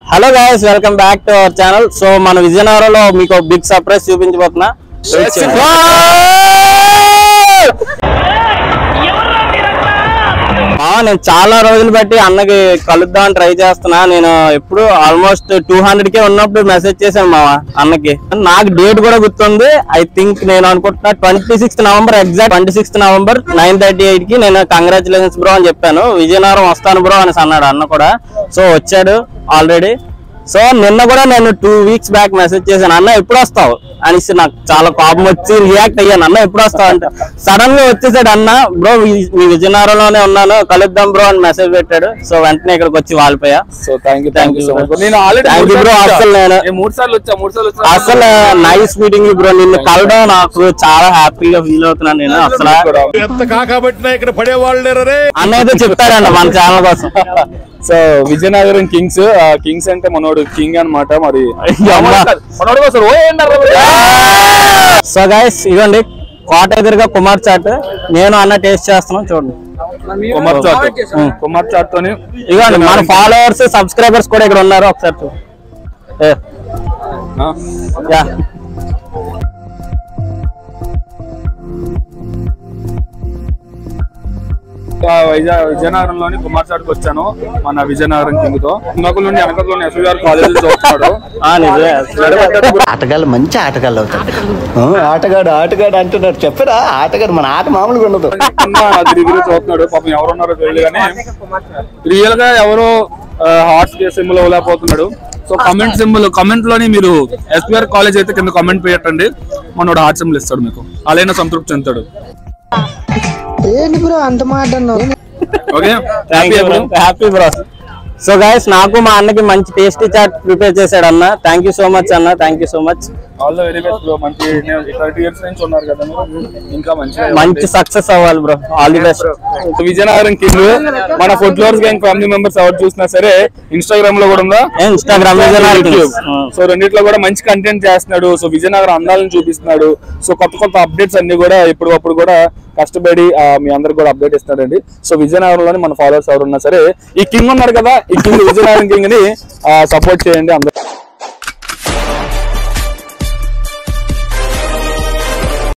Hello guys welcome back to our channel so మన విజయనగరంలో మీకు బిగ్ సర్ప్రైజ్ చూపించబోతున్నా ఆ, నేను చాలా రోజులు బట్టి అన్నకి కలుద్దామని ట్రై చేస్తున్నా నేను ఎప్పుడు ఆల్మోస్ట్ టూ హండ్రెడ్ కే ఉన్నప్పుడు మెసేజ్ చేశాను మా అన్నకి నాకు డేట్ కూడా గుర్తుంది ఐ థింక్ నేను అనుకుంటున్నా twenty sixth November exact twenty sixth November nine thirty eight కి నేను కంగ్రాచులేషన్స్ బ్రో అని చెప్పాను విజయనగరం వస్తాను బ్రో అనేసి అన్నాడు అన్న కూడా సో వచ్చాడు ఆల్రెడీ సో నిన్న కూడా నేను టూ వీక్స్ బ్యాక్ మెసేజ్ చేశాను అన్న ఎప్పుడు వస్తావు అనేసి నాకు చాలా కోపం వచ్చి రియాక్ట్ అయ్యాను అన్న ఎప్పుడు వస్తావు అంటే సడన్ గా వచ్చేసాడు అన్న బ్రో మీ విజయనగరంలోనే ఉన్నాను కలుద్దాం బ్రో అని మెసేజ్ పెట్టాడు సో వెంటనే ఇక్కడికి వచ్చి వాలిపోయా so thank you Thank thank you you, so sir. Much నేను ఆల్రెడీ Thank you, bro. అసలు నేను- మూడు సార్లు వచ్చా మూడు సార్లు వచ్చా అసలు నైస్ మీటింగ్ బ్రో నిన్ను కలవడం నాకు చాలా హ్యాపీగా ఫీల్ అవుతున్నాను నేను అసలు ఎంత కాకబట్టినా ఇక్కడ పడేవాళ్ళు లేరే అన్న ఏదో చెప్తాడంట మన ఛానల్ కోసం సో విజయనగరం కింగ్స్ కింగ్స్ అంటే మనోడు కింగ్ అన్నమాట మరి అమ్మ. మనోడు అసలు ఓ ఏంటారు సో గైస్ ఇవ్వండి కోట ఎదురుగా కుమార్ చాట్ నేను అన్న టేస్ట్ చేస్తున్నాం చూడండి కుమార్ చాట్ కుమార్ చాట్ తోని ఇవ్వండి మన ఫాలోవర్స్ సబ్స్క్రైబర్స్ కూడా ఇక్కడ ఉన్నారు ఒకసారి చూ ఏ, ఆ, యా ఆ, వైజాగ్ విజయనగరంలోని కుమార్ చాట్కి వచ్చాను మన విజయనగరం కింగ్ తో ఇంకొక నుండి వెనకలోని ఎస్విఆర్ కాలేజ్ చదువుతున్నాడు ఆ, నిజమే ఆటగాళ్ళు మంచి ఆటగాళ్ళు అవుతారు ఆ, ఆటగాడు ఆటగాడు అంటున్నాడు చెప్పరా ఆటగాడు మన ఆట మామూలుగా ఉండదు డిగ్రీ చదువుతున్నాడు పాపం ఎవరు ఉన్నారో తెలియదు కానీ రియల్ గా ఎవరో హార్ట్ సింబల్ ఇవ్వలేకపోతున్నాడు సో కమెంట్ సింబల్ కమెంట్ లోని మీరు ఎస్పీఆర్ కాలేజ్ అయితే కింద కమెంట్ పెట్టండి మనోడు హార్ట్ సింబల్ ఇస్తాడు మీకు అలానే సంతృప్తి చెందుతాడు ఏంటి బ్రో అంత మాట అన్నావు okay thank you happy bro so guys నాకు మా అన్నకి మంచి టేస్టీ చాట్ ప్రిపేర్ చేశాడు అన్న థ్యాంక్ యూ సో మచ్ అన్న thank you so much all the very best bro మంచి థర్టీ ఇయర్స్ నుంచి ఉన్నారు కదా మీరు. ఇంకా మంచి మంచి సక్సెస్ అవ్వాలి bro all the best Vizianagaram king మన food floors gang family members ఎవరు చూసినా సరే ఇన్స్టాగ్రామ్ లో కూడా ఉందా ఇన్స్టాగ్రామ్ యూట్యూబ్ సో రెండిట్లో కూడా మంచి కంటెంట్ చేస్తున్నాడు సో విజయనగరం అందాలను చూపిస్తున్నాడు సో కొత్త కొత్త అప్డేట్స్ అన్ని కూడా ఎప్పటికప్పుడు కూడా కష్టపడి ఆ, మీ అందరికి కూడా అప్డేట్ ఇస్తున్నాడండి సో విజయనగరంలోని మన ఫాలోవర్స్ ఎవరు ఉన్నా సరే ఈ కింగ్ ఉన్నారు కదా ఈ కింగ్ విజయనగరం కింగ్ ని సపోర్ట్ చేయండి అందరూ